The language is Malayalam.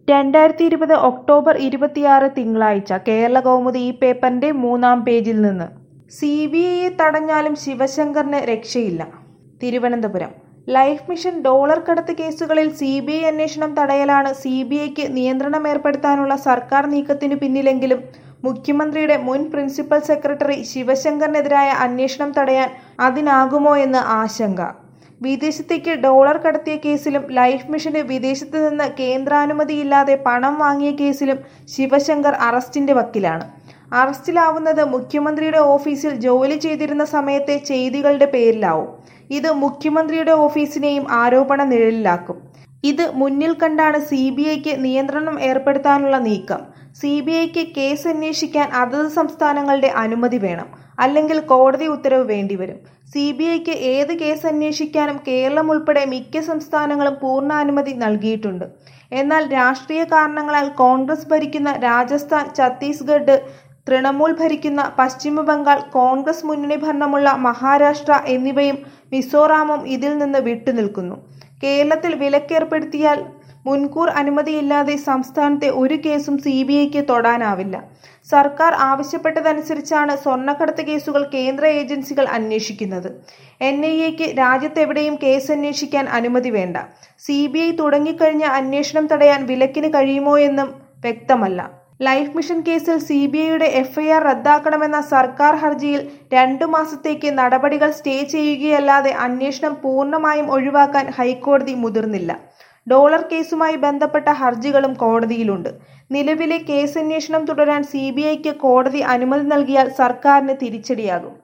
രണ്ടായിരത്തി ഇരുപത് ഒക്ടോബർ ഇരുപത്തിയാറ് തിങ്കളാഴ്ച കേരളകൗമുദി ഈ പേപ്പറിന്റെ മൂന്നാം പേജിൽ നിന്ന് സി ബി ഐയെ തടഞ്ഞാലും ശിവശങ്കറിന് രക്ഷയില്ല തിരുവനന്തപുരം ലൈഫ് മിഷൻ ഡോളർ കടത്ത് കേസുകളിൽ സി ബി ഐ അന്വേഷണം തടയലാണ് സി ബി ഐക്ക് നിയന്ത്രണം ഏർപ്പെടുത്താനുള്ള സർക്കാർ നീക്കത്തിനു പിന്നിലെങ്കിലും മുഖ്യമന്ത്രിയുടെ മുൻ പ്രിൻസിപ്പൽ സെക്രട്ടറി ശിവശങ്കറിനെതിരായ അന്വേഷണം തടയാൻ അതിനാകുമോ എന്ന് ആശങ്ക വിദേശത്തേക്ക് ഡോളർ കടത്തിയ കേസിലും ലൈഫ് മിഷന് വിദേശത്ത് നിന്ന് കേന്ദ്രാനുമതിയില്ലാതെ പണം വാങ്ങിയ കേസിലും ശിവശങ്കർ അറസ്റ്റിന്റെ വക്കിലാണ് അറസ്റ്റിലാവുന്നത് മുഖ്യമന്ത്രിയുടെ ഓഫീസിൽ ജോലി ചെയ്തിരുന്ന സമയത്തെ ചെയ്തികളുടെ പേരിലാവും ഇത് മുഖ്യമന്ത്രിയുടെ ഓഫീസിനെയും ആരോപണ നിഴലിലാക്കും ഇത് മുന്നിൽ കണ്ടാണ് സി ബി ഐക്ക് നിയന്ത്രണം ഏർപ്പെടുത്താനുള്ള നീക്കം സി ബി ഐക്ക് കേസ് അന്വേഷിക്കാൻ അതത് സംസ്ഥാനങ്ങളുടെ അനുമതി വേണം അല്ലെങ്കിൽ കോടതി ഉത്തരവ് വേണ്ടിവരും സി ബി ഐക്ക് ഏത് കേസ് അന്വേഷിക്കാനും കേരളം ഉൾപ്പെടെ മിക്ക സംസ്ഥാനങ്ങളും പൂർണ്ണാനുമതി നൽകിയിട്ടുണ്ട് എന്നാൽ രാഷ്ട്രീയ കാരണങ്ങളാൽ കോൺഗ്രസ് ഭരിക്കുന്ന രാജസ്ഥാൻ ഛത്തീസ്ഗഡ് തൃണമൂൽ ഭരിക്കുന്ന പശ്ചിമ ബംഗാൾ കോൺഗ്രസ് മുന്നണി ഭരണമുള്ള മഹാരാഷ്ട്ര എന്നിവയും മിസോറാമും ഇതിൽ നിന്ന് വിട്ടുനിൽക്കുന്നു കേരളത്തിൽ വിലക്കേർപ്പെടുത്തിയാൽ മുൻകൂർ അനുമതിയില്ലാതെ സംസ്ഥാനത്തെ ഒരു കേസും സി ബി ഐക്ക് തൊടാനാവില്ല സർക്കാർ ആവശ്യപ്പെട്ടതനുസരിച്ചാണ് സ്വർണ്ണക്കടത്ത് കേസുകൾ കേന്ദ്ര ഏജൻസികൾ അന്വേഷിക്കുന്നത് എൻ ഐ എക്ക് രാജ്യത്തെവിടെയും കേസ് അന്വേഷിക്കാൻ അനുമതി വേണ്ട സി ബി ഐ തുടങ്ങിക്കഴിഞ്ഞ അന്വേഷണം തടയാൻ വിലക്കിന് കഴിയുമോ എന്നും വ്യക്തമല്ല ലൈഫ് മിഷൻ കേസിൽ സി ബി ഐയുടെ എഫ്ഐആർ റദ്ദാക്കണമെന്ന സർക്കാർ ഹർജിയിൽ രണ്ടു മാസത്തേക്ക് നടപടികൾ സ്റ്റേ ചെയ്യുകയല്ലാതെ അന്വേഷണം പൂർണ്ണമായും ഒഴിവാക്കാൻ ഹൈക്കോടതി മുതിർന്നില്ല ഡോളർ കേസുമായി ബന്ധപ്പെട്ട ഹർജികളും കോടതിയിലുണ്ട് നിലവിലെ കേസന്വേഷണം തുടരാൻ സി ബി ഐക്ക് കോടതി അനുമതി നൽകിയാൽ സർക്കാരിന് തിരിച്ചടിയാകും